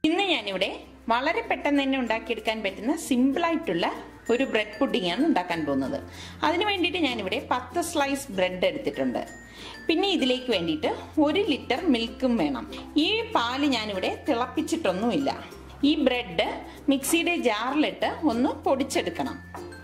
ഇന്ന് ഞാനിവിടെ വളരെ പെട്ടെന്ന് തന്നെ ഉണ്ടാക്കിയെടുക്കാൻ പറ്റുന്ന സിമ്പിളായിട്ടുള്ള ഒരു ബ്രെഡ് പുഡിംഗ് ആണ് ഉണ്ടാക്കാൻ പോകുന്നത് അതിന് വേണ്ടിയിട്ട് ഞാനിവിടെ പത്ത് സ്ലൈസ് ബ്രെഡ് എടുത്തിട്ടുണ്ട് പിന്നെ ഇതിലേക്ക് വേണ്ടിയിട്ട് ഒരു ലിറ്റർ മിൽക്കും വേണം ഈ പാല് ഞാനിവിടെ തിളപ്പിച്ചിട്ടൊന്നുമില്ല ഈ ബ്രെഡ് മിക്സിയുടെ ജാറിലിട്ട് ഒന്ന് പൊടിച്ചെടുക്കണം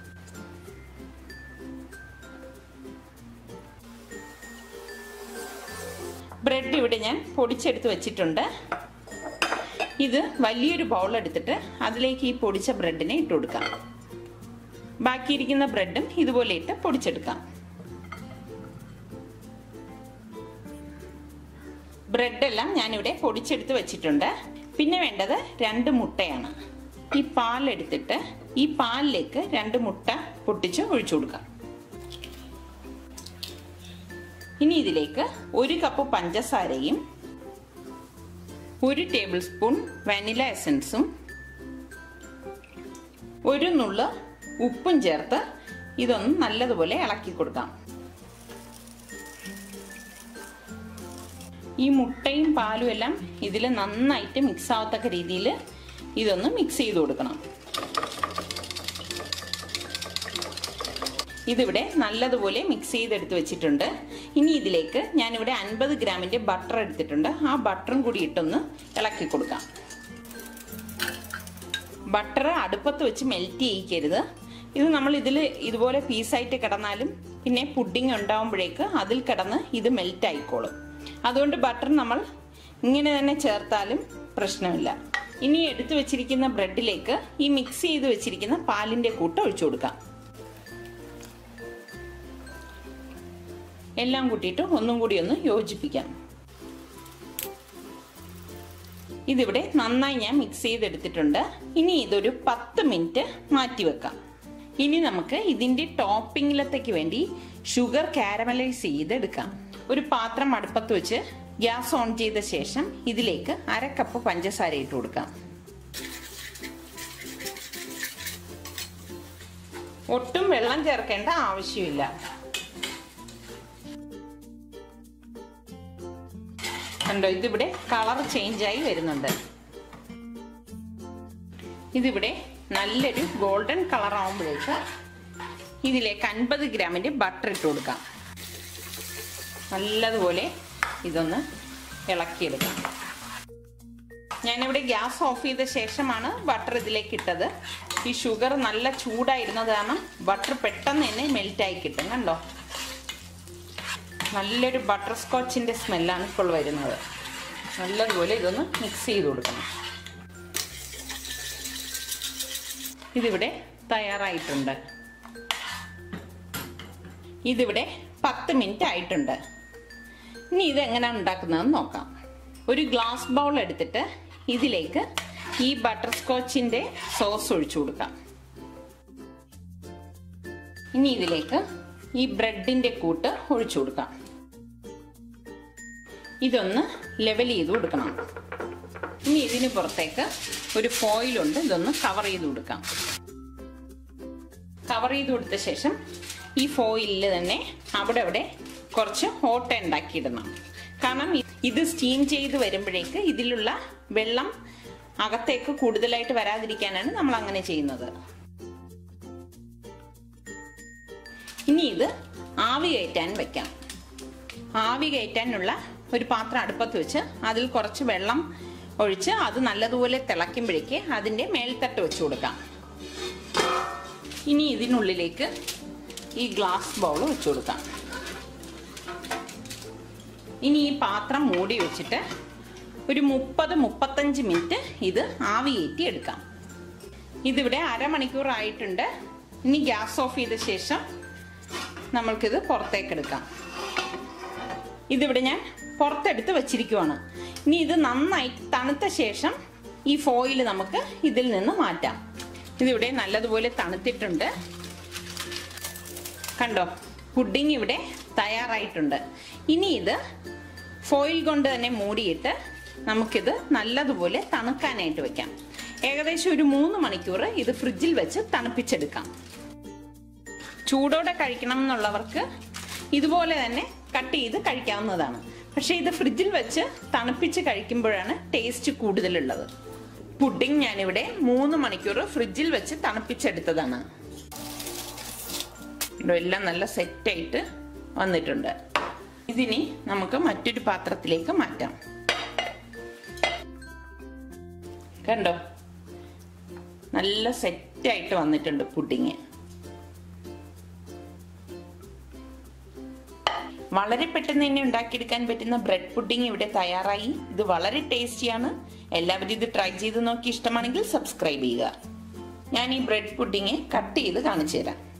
ബ്രെഡ് ഇവിടെ ഞാൻ പൊടിച്ചെടുത്ത് വെച്ചിട്ടുണ്ട് ഇത് വലിയൊരു ബൗൾ എടുത്തിട്ട് അതിലേക്ക് ഈ പൊടിച്ച ബ്രെഡിനെ ഇട്ട് കൊടുക്കാം ബാക്കിയിരിക്കുന്ന ബ്രെഡും ഇതുപോലെ ഇട്ട് പൊടിച്ചെടുക്കാം ബ്രെഡെല്ലാം ഞാനിവിടെ പൊടിച്ചെടുത്ത് വെച്ചിട്ടുണ്ട് പിന്നെ വേണ്ടത് രണ്ട് മുട്ടയാണ് ഈ പാലെടുത്തിട്ട് ഈ പാലിലേക്ക് രണ്ട് മുട്ട പൊട്ടിച്ച് ഒഴിച്ചു കൊടുക്കാം ഇനി ഇതിലേക്ക് ഒരു കപ്പ് പഞ്ചസാരയും ഒരു ടേബിൾ സ്പൂൺ വാനില എസൻസും ഒരു നുള്ള് ഉപ്പും ചേർത്ത് ഇതൊന്ന് നല്ലതുപോലെ ഇളക്കി കൊടുക്കാം ഈ മുട്ടയും പാലും എല്ലാം ഇതിൽ നന്നായിട്ട് മിക്സ് ആവത്തക്ക രീതിയിൽ ഇതൊന്ന് മിക്സ് ചെയ്ത് കൊടുക്കണം ഇതിവിടെ നല്ലതുപോലെ മിക്സ് ചെയ്തെടുത്ത് വെച്ചിട്ടുണ്ട് ഇനി ഇതിലേക്ക് ഞാനിവിടെ അൻപത് ഗ്രാമിന്റെ ബട്ടർ എടുത്തിട്ടുണ്ട് ആ ബട്ടറും കൂടി ഇട്ടൊന്ന് ഇളക്കി കൊടുക്കാം ബട്ടർ അടുപ്പത്ത് വെച്ച് മെൽറ്റ് ചെയ്യിക്കരുത് ഇത് നമ്മൾ ഇതിൽ ഇതുപോലെ പീസായിട്ട് കിടന്നാലും പിന്നെ പുഡിങ് ഉണ്ടാവുമ്പോഴേക്ക് അതിൽ കിടന്ന് ഇത് മെൽറ്റ് ആയിക്കോളും അതുകൊണ്ട് ബട്ടർ നമ്മൾ ഇങ്ങനെ തന്നെ ചേർത്താലും പ്രശ്നമില്ല ഇനി എടുത്തു വെച്ചിരിക്കുന്ന ബ്രെഡിലേക്ക് ഈ മിക്സ് ചെയ്ത് വെച്ചിരിക്കുന്ന പാലിന്റെ കൂട്ട് ഒഴിച്ചു കൊടുക്കാം എല്ലാം കൂട്ടിയിട്ട് ഒന്നും കൂടി ഒന്ന് യോജിപ്പിക്കാം ഇതിവിടെ നന്നായി ഞാൻ മിക്സ് ചെയ്തെടുത്തിട്ടുണ്ട് ഇനി ഇതൊരു പത്ത് മിനിറ്റ് മാറ്റി വെക്കാം ഇനി നമുക്ക് ഇതിന്റെ ടോപ്പിംഗിലത്തേക്ക് വേണ്ടി ഷുഗർ കാരമലൈസ് ചെയ്തെടുക്കാം ഒരു പാത്രം അടുപ്പത്ത് വെച്ച് ഗ്യാസ് ഓൺ ചെയ്ത ശേഷം ഇതിലേക്ക് അര കപ്പ് പഞ്ചസാര ഇട്ട് കൊടുക്കാം ഒട്ടും വെള്ളം ചേർക്കേണ്ട ആവശ്യമില്ല കണ്ടോ ഇതിവിടെ കളർ ചേഞ്ച് ആയി വരുന്നുണ്ട് ഇതിവിടെ നല്ലൊരു ഗോൾഡൻ കളർ ആവുമ്പോഴേക്ക് ഇതിലേക്ക് അൻപത് ഗ്രാമിന്റെ ബട്ടർ ഇട്ട് കൊടുക്കാം നല്ലതുപോലെ ഇതൊന്ന് ഇളക്കിയെടുക്കാം ഞാനിവിടെ ഗ്യാസ് ഓഫ് ചെയ്ത ശേഷമാണ് ബട്ടർ ഇതിലേക്ക് ഇട്ടത് ഈ ഷുഗർ നല്ല ചൂടായിരുന്നത് കാരണം ബട്ടർ പെട്ടെന്ന് തന്നെ മെൽറ്റായി കിട്ടും കണ്ടോ നല്ലൊരു ബട്ടർ സ്കോച്ചിൻ്റെ സ്മെല്ലാണ് ഇപ്പോൾ വരുന്നത് നല്ലതുപോലെ ഇതൊന്ന് മിക്സ് ചെയ്ത് കൊടുക്കണം ഇതിവിടെ തയ്യാറായിട്ടുണ്ട് ഇതിവിടെ പത്ത് മിനിറ്റ് ആയിട്ടുണ്ട് ഇനി ഇത് എങ്ങനെയാണ് ഉണ്ടാക്കുന്നതെന്ന് നോക്കാം ഒരു ഗ്ലാസ് ബൗൾ എടുത്തിട്ട് ഇതിലേക്ക് ഈ ബട്ടർ സ്കോച്ചിൻ്റെ സോസ് ഒഴിച്ചു കൊടുക്കാം ഇനി ഇതിലേക്ക് ഈ ബ്രെഡിന്റെ കൂട്ട് ഒഴിച്ചു കൊടുക്കാം ഇതൊന്ന് ലെവൽ ചെയ്ത് കൊടുക്കണം ഇനി ഇതിന് പുറത്തേക്ക് ഒരു ഫോയിലുണ്ട് ഇതൊന്ന് കവർ ചെയ്ത് കൊടുക്കാം കവർ ചെയ്ത് കൊടുത്ത ശേഷം ഈ ഫോയിലിൽ തന്നെ അവിടെ അവിടെ കുറച്ച് ഓട്ട ഉണ്ടാക്കിയിടണം കാരണം ഇത് സ്റ്റീം ചെയ്ത് വരുമ്പോഴേക്ക് ഇതിലുള്ള വെള്ളം അകത്തേക്ക് കൂടുതലായിട്ട് വരാതിരിക്കാനാണ് നമ്മൾ അങ്ങനെ ചെയ്യുന്നത് ഇനി ഇത് ആവി കയറ്റാൻ വെക്കാം ആവി കയറ്റാനുള്ള ഒരു പാത്രം അടുപ്പത്ത് വെച്ച് അതിൽ കുറച്ച് വെള്ളം ഒഴിച്ച് അത് നല്ലതുപോലെ തിളയ്ക്കുമ്പോഴേക്ക് അതിൻ്റെ മേൽത്തട്ട് വെച്ച് കൊടുക്കാം ഇനി ഇതിനുള്ളിലേക്ക് ഈ ഗ്ലാസ് ബൗൾ വെച്ച് കൊടുക്കാം ഇനി ഈ പാത്രം മൂടി വെച്ചിട്ട് ഒരു മുപ്പത് മുപ്പത്തഞ്ച് മിനിറ്റ് ഇത് ആവി കയറ്റി എടുക്കാം ഇതിവിടെ അരമണിക്കൂർ ആയിട്ടുണ്ട് ഇനി ഗ്യാസ് ഓഫ് ചെയ്ത ശേഷം നമ്മൾക്കിത് പുറത്തേക്ക് എടുക്കാം ഇതിവിടെ ഞാൻ പുറത്തെടുത്ത് വെച്ചിരിക്കുവാണ് ഇനി ഇത് നന്നായി തണുത്ത ശേഷം ഈ ഫോയിൽ നമുക്ക് ഇതിൽ നിന്ന് മാറ്റാം ഇതിവിടെ നല്ലതുപോലെ തണുത്തിട്ടുണ്ട് കണ്ടോ പുഡിംഗ് ഇവിടെ തയ്യാറായിട്ടുണ്ട് ഇനി ഇത് ഫോയിൽ കൊണ്ട് തന്നെ മൂടിയിട്ട് നമുക്കിത് നല്ലതുപോലെ തണുക്കാനായിട്ട് വെക്കാം ഏകദേശം ഒരു മൂന്ന് മണിക്കൂർ ഇത് ഫ്രിഡ്ജിൽ വെച്ച് തണുപ്പിച്ചെടുക്കാം ചൂടോടെ കഴിക്കണം എന്നുള്ളവർക്ക് ഇതുപോലെ തന്നെ കട്ട് ചെയ്ത് കഴിക്കാവുന്നതാണ് പക്ഷേ ഇത് ഫ്രിഡ്ജിൽ വെച്ച് തണുപ്പിച്ച് കഴിക്കുമ്പോഴാണ് ടേസ്റ്റ് കൂടുതലുള്ളത് പുഡിംഗ് ഞാനിവിടെ മൂന്ന് മണിക്കൂർ ഫ്രിഡ്ജിൽ വെച്ച് തണുപ്പിച്ചെടുത്തതാണ് ഇവിടെ എല്ലാം നല്ല സെറ്റായിട്ട് വന്നിട്ടുണ്ട് ഇതിനി നമുക്ക് മറ്റൊരു പാത്രത്തിലേക്ക് മാറ്റാം കണ്ടോ നല്ല സെറ്റായിട്ട് വന്നിട്ടുണ്ട് പുഡിങ് വളരെ പെട്ടെന്ന് തന്നെ ഉണ്ടാക്കിയെടുക്കാൻ പറ്റുന്ന ബ്രെഡ് പുഡിംഗ് ഇവിടെ തയ്യാറായി ഇത് വളരെ ടേസ്റ്റിയാണ് എല്ലാവരും ഇത് ട്രൈ ചെയ്ത് നോക്കി ഇഷ്ടമാണെങ്കിൽ സബ്സ്ക്രൈബ് ചെയ്യുക ഞാൻ ഈ ബ്രെഡ് പുഡിങ് കട്ട് ചെയ്ത് കാണിച്ചു തരാം